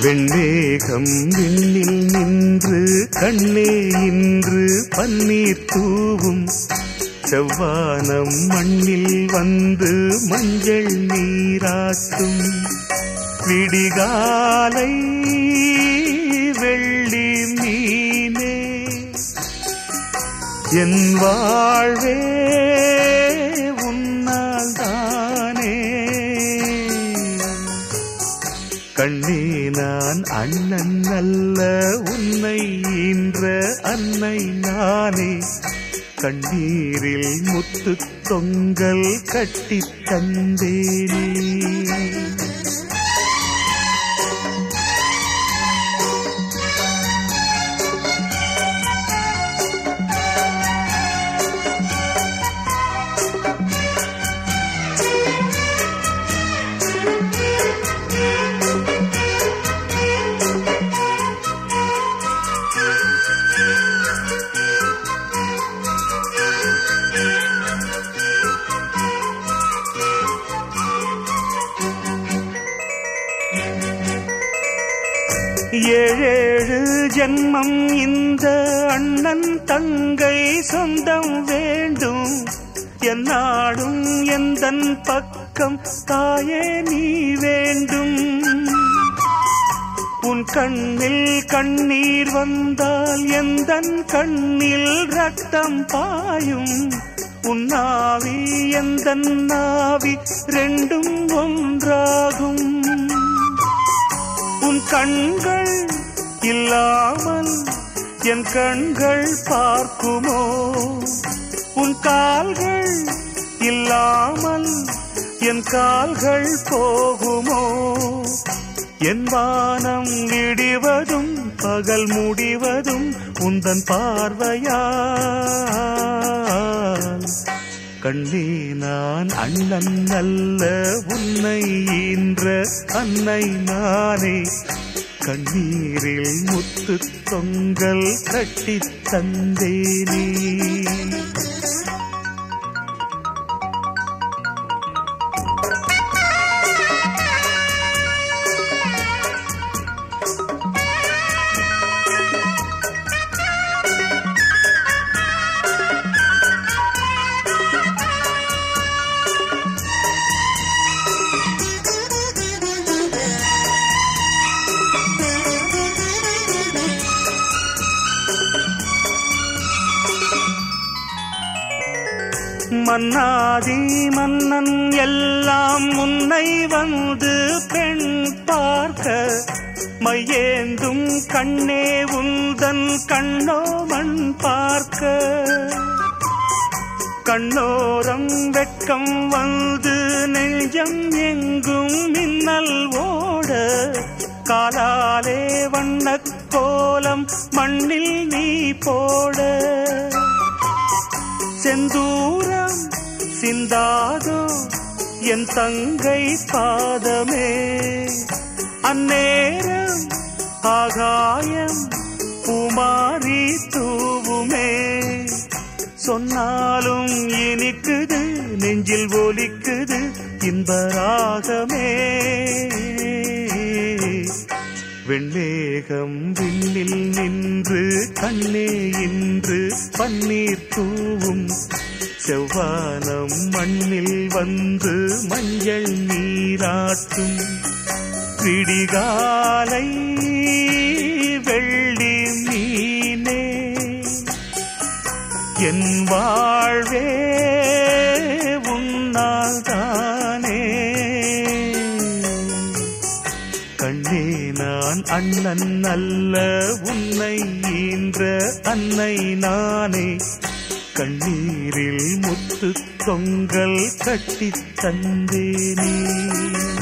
வெண்மேகம் விண்ணில் நின்று கண்ணே இன்று பன்னீர் தூவும் செவ்வானம் மண்ணில் வந்து மஞ்சள் நீராட்டும் விடிகாலை வெள்ளி மீனே என் வாழ்வே உன்னால் தானே கண்ணே நான் அண்ணன் அல்ல உன்னை ஈன்ற அன்னை நானே கண்ணீரில் முத்து தொங்கல் கட்டித் தந்தேனே ஏழேழு ஜென்மம் இந்த அண்ணன் தங்கை சொந்தம் வேண்டும் என்னாடும் எந்தன் பக்கம் தாயே நீ வேண்டும் உன் கண்ணில் கண்ணீர் வந்தால் எந்தன் கண்ணில் ரத்தம் பாயும் உன் நாவி எந்தன் நாவி ரெண்டும் ஒன்றாகும் உன் கண்கள் இல்லாமல் என் கண்கள் பார்க்குமோ உன் கால்கள் இல்லாமல் என் கால்கள் போகுமோ என் வானம் விடிவதும் பகல் முடிவதும் உந்தன் பார்வையால் கண்ணே நான் அண்ணன் அல்ல உன்னை ஈன்ற அன்னை நானே கண்ணீரில் முத்து தொங்கல் கட்டித் தந்தேனே மன்னாதி மன்னன் எல்லாம் முன்னை வந்து பெண் பார்க்க மையேந்தும் கண்ணே உந்தன் கண்ணோ மண் பார்க்க கண்ணோரம் வெட்கம் வந்து நெஞ்சம் எங்கும் மின்னல் ஓட காலாலே வண்ணக் கோலம் மண்ணில் நீ போட செந்தூரம் சிந்தாதோ என் தங்கை பாதமே அந்நேரம் ஆகாயம் பூமாரி தூவுமே சொன்னாலும் இனிக்குது நெஞ்சில் ஒலிக்குது இந்த ராகமே வெண்மேகம் விண்ணில் நின்று கண்ணே இன்று பன்னீர் தூவும் செவ்வானம் மண்ணில் வந்து மஞ்சள் நீராட்டும் விடிகாலை வெள்ளி மீனே என் வாழ்வே உன்னால் தானே கண்ணே நான் அண்ணன் அல்ல உன்னை ஈன்ற அன்னை நானே கண்ணீரில் முத்து தொங்கல் கட்டித் தந்தேனே